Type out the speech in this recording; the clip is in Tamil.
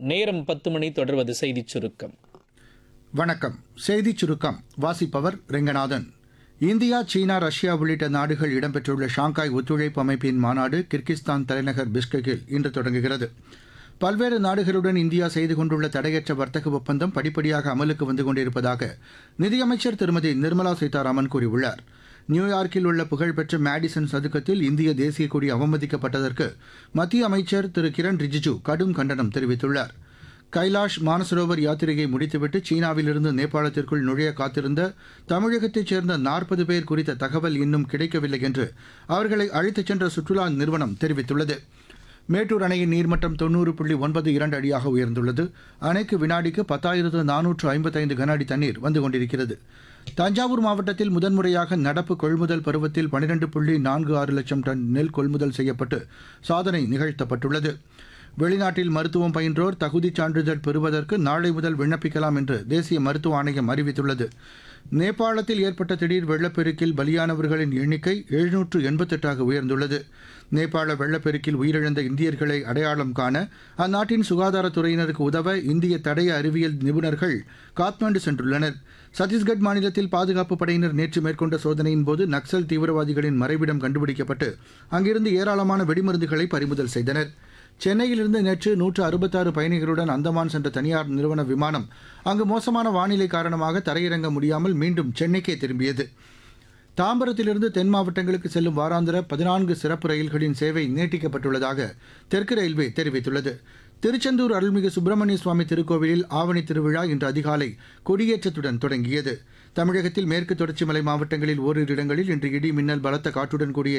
நேரம் பத்து மணி தொடர்வது செய்திச் சுருக்கம் வணக்கம் செய்திச் சுருக்கம் வாசிப்பவர் ரெங்கநாதன் இந்தியா சீனா ரஷ்யா உள்ளிட்ட நாடுகள் இடம்பெற்றுள்ள ஷாங்காய் ஒத்துழைப்பு அமைப்பின் மாநாடு கிர்கிஸ்தான் தலைநகர் பிஷ்கெக்கில் இன்று தொடங்குகிறது பல்வேறு நாடுகளுடன் இந்தியா செய்து கொண்டுள்ள தடையற்ற வர்த்தக ஒப்பந்தம் படிப்படியாக அமலுக்கு வந்து கொண்டிருப்பதாக நிதியமைச்சர் திருமதி நிர்மலா சீதாராமன் கூறியுள்ளார் நியூயார்க்கில் உள்ள புகழ்பெற்ற மேடிசன் சதுக்கத்தில் இந்திய தேசிய கொடி அவமதிக்கப்பட்டதற்கு மத்திய அமைச்சர் திரு கிரண் ரிஜிஜு கடும் கண்டனம் தெரிவித்துள்ளார் கைலாஷ் மானசரோவர் யாத்திரையை முடித்துவிட்டு சீனாவிலிருந்து நேபாளத்திற்குள் நுழைய காத்திருந்த தமிழகத்தைச் சேர்ந்த நாற்பது பேர் குறித்த தகவல் இன்னும் கிடைக்கவில்லை என்று அவர்களை அழைத்துச் சென்ற சுற்றுலா நிறுவனம் தெரிவித்துள்ளது மேட்டூர் அணையின் நீர்மட்டம் தொண்ணூறு புள்ளி ஒன்பது இரண்டு அடியாக உயர்ந்துள்ளது அணைக்கு வினாடிக்கு பத்தாயிரத்து நானூற்று ஐம்பத்தைந்து கன அடி தண்ணீர் வந்து கொண்டிருக்கிறது தஞ்சாவூர் மாவட்டத்தில் முதன்முறையாக நடப்பு கொள்முதல் பருவத்தில் பனிரெண்டு புள்ளி நான்கு ஆறு லட்சம் டன் நெல் கொள்முதல் செய்யப்பட்டு சாதனை நிகழ்த்தப்பட்டுள்ளது வெளிநாட்டில் மருத்துவம் பயின்றோர் தகுதிச் சான்றிதழ் பெறுவதற்கு நாளை முதல் விண்ணப்பிக்கலாம் என்று தேசிய மருத்துவ ஆணையம் அறிவித்துள்ளது நேபாளத்தில் ஏற்பட்ட திடீர் வெள்ளப்பெருக்கில் பலியானவர்களின் எண்ணிக்கை எழுநூற்று எண்பத்தெட்டாக உயர்ந்துள்ளது நேபாள வெள்ளப்பெருக்கில் உயிரிழந்த இந்தியர்களை அடையாளம் காண அந்நாட்டின் சுகாதாரத்துறையினருக்கு உதவ இந்திய தடய அறிவியல் நிபுணர்கள் காத்மாண்டு சென்றுள்ளனர் சத்தீஸ்கட் மாநிலத்தில் பாதுகாப்பு படையினர் நேற்று மேற்கொண்ட சோதனையின் போது நக்சல் தீவிரவாதிகளின் மறைவிடம் கண்டுபிடிக்கப்பட்டு அங்கிருந்து ஏராளமான வெடிமருந்துகளை பறிமுதல் செய்தனர் சென்னையிலிருந்து நேற்று நூற்று அறுபத்தாறு பயணிகளுடன் அந்தமான் சென்ற தனியார் நிறுவன விமானம் அங்கு மோசமான வானிலை காரணமாக தரையிறங்க முடியாமல் மீண்டும் சென்னைக்கே திரும்பியது தாம்பரத்திலிருந்து தென் மாவட்டங்களுக்கு செல்லும் வாராந்திர பதினான்கு சிறப்பு ரயில்களின் சேவை நீட்டிக்கப்பட்டுள்ளதாக தெற்கு ரயில்வே தெரிவித்துள்ளது திருச்செந்தூர் அருள்மிகு சுப்பிரமணிய சுவாமி திருக்கோவிலில் ஆவணி திருவிழா இன்று அதிகாலை கொடியேற்றத்துடன் தொடங்கியது தமிழகத்தில் மேற்கு தொடர்ச்சி மலை மாவட்டங்களில் ஓரிரு இடங்களில் இன்று இடி மின்னல் பலத்த காற்றுடன் கூடிய